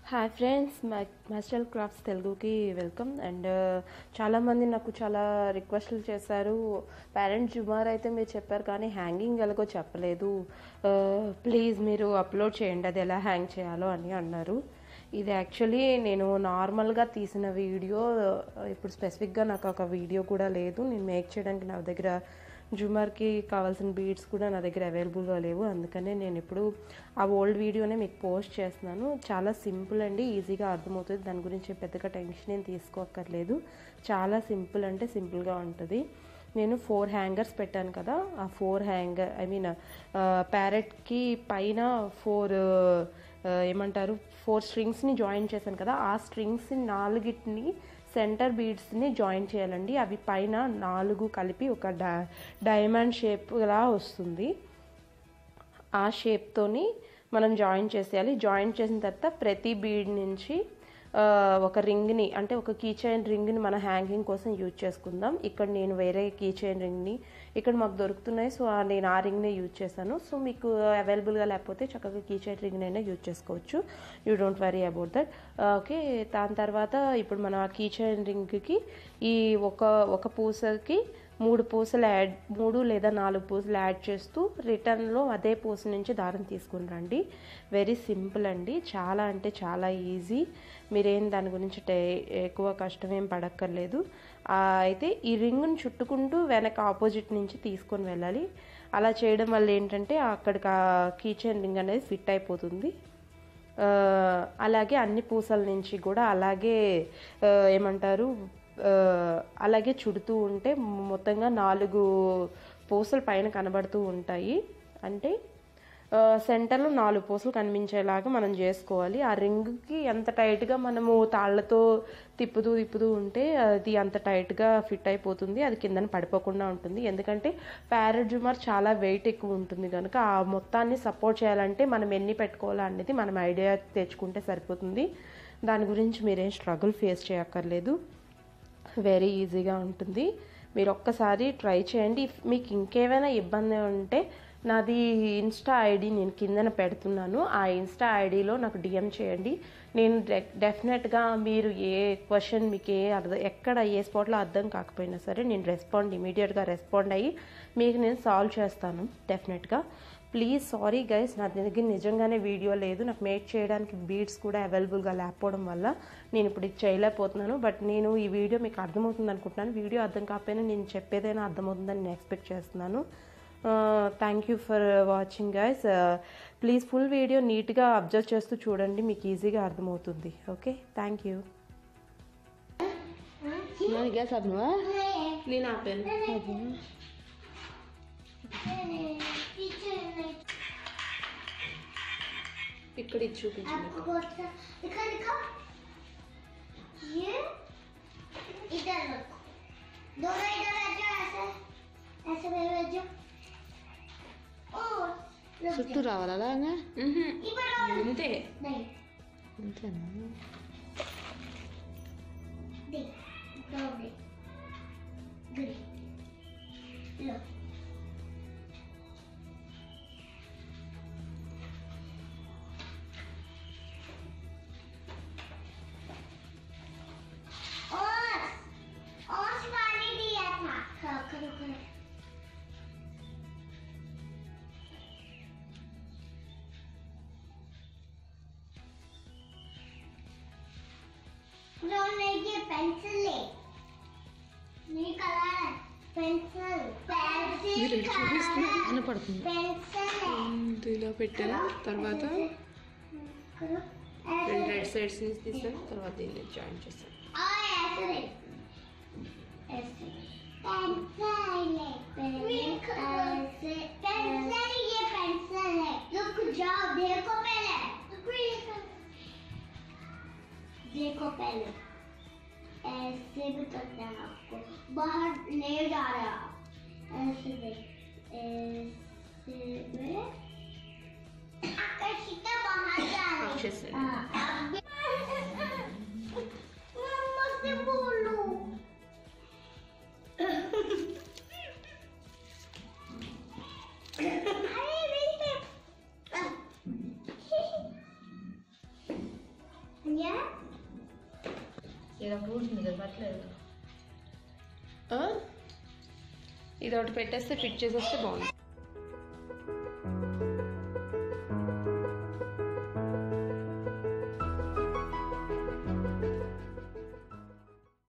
Hi friends master crafts తెలుగుకి welcome and చాలామంది నాకు చాలా రిక్వెస్ట్లు చేశారు పేరెంట్ జుమార్ అయితే మీరు చెప్పారు కానీ హ్యాంగింగ్ ఎలాగో చెప్పలేదు ప్లీజ్ మీరు అప్లోడ్ చేయండి అది ఎలా హ్యాంగ్ చేయాలో అని అన్నారు ఇది యాక్చువల్లీ నేను నార్మల్గా తీసిన వీడియో ఇప్పుడు స్పెసిఫిక్గా నాకు ఒక వీడియో కూడా లేదు నేను మేక్ చేయడానికి నా దగ్గర జుమర్కి కావాల్సిన బీడ్స్ కూడా నా దగ్గర అవైలబుల్గా లేవు అందుకనే నేను ఇప్పుడు ఆ ఓల్డ్ వీడియోనే మీకు పోస్ట్ చేస్తున్నాను చాలా సింపుల్ అండి ఈజీగా అర్థమవుతుంది దాని గురించి పెద్దగా టెన్షన్ ఏం తీసుకోక్కర్లేదు చాలా సింపుల్ అంటే సింపుల్గా ఉంటుంది నేను ఫోర్ హ్యాంగర్స్ పెట్టాను కదా ఆ ఫోర్ హ్యాంగర్ ఐ మీన్ ప్యారెట్కి పైన ఫోర్ ఏమంటారు ఫోర్ స్ట్రింగ్స్ని జాయిన్ చేశాను కదా ఆ స్ట్రింగ్స్ నాలుగిటిని సెంటర్ బీడ్స్ని జాయిన్ చేయాలండి అవి పైన నాలుగు కలిపి ఒక డై డైమండ్ షేప్ లా వస్తుంది ఆ షేప్తోని మనం జాయిన్ చేసేయాలి జాయిన్ చేసిన తర్వాత ప్రతి బీడ్ నుంచి ఒక రింగ్ని అంటే ఒక కీ చైన్ రింగ్ని మన హ్యాంగింగ్ కోసం యూజ్ చేసుకుందాం ఇక్కడ నేను వేరే కీ చైన్ రింగ్ని ఇక్కడ మాకు దొరుకుతున్నాయి సో నేను ఆ రింగ్నే యూజ్ చేశాను సో మీకు అవైలబుల్గా లేకపోతే చక్కగా కీ చైన్ రింగ్ అయినా యూజ్ చేసుకోవచ్చు you don't worry about that okay దాని తర్వాత ఇప్పుడు మనం ఆ కీ చైన్ రింగ్కి ఈ ఒక ఒక పూసకి మూడు పూసలు యాడ్ మూడు లేదా నాలుగు పూసలు యాడ్ చేస్తూ రిటర్న్లో అదే పూస నుంచి దారం తీసుకుని రండి వెరీ సింపుల్ అండి చాలా అంటే చాలా ఈజీ మీరేం దాని గురించి ఎక్కువ కష్టం ఏం పడక్కర్లేదు అయితే ఈ రింగ్ను చుట్టుకుంటూ వెనక ఆపోజిట్ నుంచి తీసుకొని వెళ్ళాలి అలా చేయడం వల్ల ఏంటంటే అక్కడికి ఆ కీచెన్ రింగ్ అనేది ఫిట్ అయిపోతుంది అలాగే అన్ని పూసల నుంచి కూడా అలాగే ఏమంటారు అలాగే చుడుతూ ఉంటే మొత్తంగా నాలుగు పూసలు పైన కనబడుతూ ఉంటాయి అంటే సెంటర్లో నాలుగు పూసలు కనిపించేలాగా మనం చేసుకోవాలి ఆ రింగ్కి ఎంత టైట్గా మనము తాళ్లతో తిప్పుతూ తిప్పుతూ ఉంటే అది అంత టైట్గా ఫిట్ అయిపోతుంది అది కిందన పడిపోకుండా ఉంటుంది ఎందుకంటే ప్యారెట్ జుమర్ చాలా వెయిట్ ఎక్కువ ఉంటుంది కనుక ఆ మొత్తాన్ని సపోర్ట్ చేయాలంటే మనం ఎన్ని పెట్టుకోవాలా అనేది మనం ఐడియా తెచ్చుకుంటే సరిపోతుంది దాని గురించి మీరేం స్ట్రగుల్ ఫేస్ చేయక్కర్లేదు వెరీ ఈజీగా ఉంటుంది మీరు ఒక్కసారి ట్రై చేయండి మీకు ఇంకేమైనా ఇబ్బంది ఉంటే నాది ఇన్స్టా ఐడి నేను కిందన పెడుతున్నాను ఆ ఇన్స్టా ఐడిలో నాకు డిఎం చేయండి నేను డెఫినెట్గా మీరు ఏ క్వశ్చన్ మీకు ఏ అర్థం ఎక్కడ ఏ స్పాట్లో అర్థం కాకపోయినా సరే నేను రెస్పాండ్ ఇమీడియట్గా రెస్పాండ్ అయ్యి మీకు నేను సాల్వ్ చేస్తాను డెఫినెట్గా ప్లీజ్ సారీ గైస్ నా దగ్గర నిజంగానే వీడియో లేదు నాకు మేక్ చేయడానికి బీడ్స్ కూడా అవైలబుల్గా లేకపోవడం వల్ల నేను ఇప్పుడు ఇది చేయలేకపోతున్నాను బట్ నేను ఈ వీడియో మీకు అర్థమవుతుంది అనుకుంటున్నాను వీడియో అర్థం కాకపోయినా నేను చెప్పేదైనా అర్థమవుతుందని నేను ఎక్స్పెక్ట్ చేస్తున్నాను thank you for watching guys please full video నీట్గా అబ్జర్వ్ చేస్తూ చూడండి మీకు ఈజీగా అర్థమవుతుంది ఓకే థ్యాంక్ యూ గ్యాస్ ఆపినవా నేను ఆపాను ఇక్కడ ఇది చూపించండి दिखा दिखा ये इधर रखो दोनों इधर आ जाओ ऐसे ऐसे मेरे आ जाओ और रुक చుట్టూ రావాలా అలాగా जाओ इधर आओ అంతే नहीं అంతేనా देख दो दे ग्रीन लो और और पानी दिया था हाँ, करो करो उन्होंने ये पेंसिल ले ये कलर है पेंसिल पेंसिल కనపడుతుంది पेंसिल है ఇలా పెట్టాను తర్వాత करो రెండు ऐसे రెడ్ సైడ్స్ నుంచి తీసాను తర్వాత దీన్ని జాయిన్ చేశాను और ऐसे नहीं ऐसे पेंसिल है पेंसिल पेंसिल ये पेंसिल है रुक जाओ देखो पहले देखो पहले ऐसे भी करना है आपको बाहर ले जा रहा है ऐसे देख ऐसे में आकर्षिता बाहर जा रहा है వచ్చేసాను मम्मा से बोलो अरे नहीं ये ఏదో కూర్చుంది కదా పట్టలేదు ఆ? ఇది ఒకటి పెట్టేస్తే ఫిట్ చేసేస్తే బాగుంది